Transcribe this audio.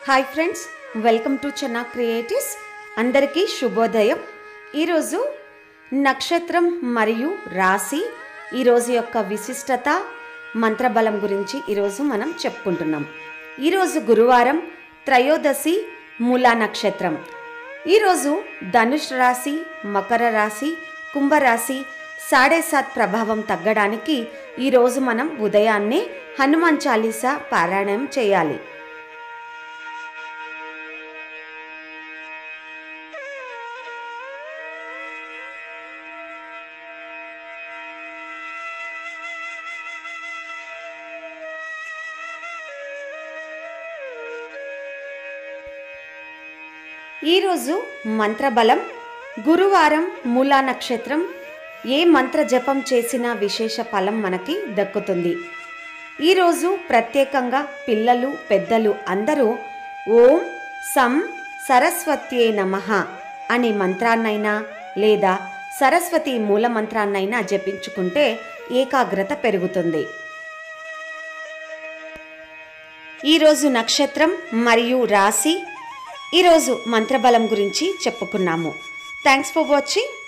hi friends welcome to Chenna creatives అందరికీ శుభోదయం ఈరోజు నక్షత్రం మరియు రాశి ఈరోజు యొక్క విశిష్టత మంత్రబలం గురించి ఈరోజు మనం చెప్పుకుంటున్నాం ఈరోజు గురువారం త్రయోదశి మూలా నక్షత్రం ఈరోజు ధనుష్ రాశి మకర రాశి కుంభరాశి సాడే సాత్ ప్రభావం తగ్గడానికి ఈరోజు మనం ఉదయాన్నే హనుమాన్ చాలీసా పారాయణం చేయాలి ఈరోజు మంత్రబలం గురువారం మూలా నక్షత్రం ఏ మంత్ర జపం చేసినా విశేష ఫలం మనకి దక్కుతుంది ఈరోజు ప్రత్యేకంగా పిల్లలు పెద్దలు అందరూ ఓం సం సరస్వత్యే నమః అనే మంత్రాన్నైనా లేదా సరస్వతి మూల మంత్రాన్నైనా జపించుకుంటే ఏకాగ్రత పెరుగుతుంది ఈరోజు నక్షత్రం మరియు రాశి ఈరోజు మంత్రబలం గురించి చెప్పుకున్నాము థ్యాంక్స్ ఫర్ వాచింగ్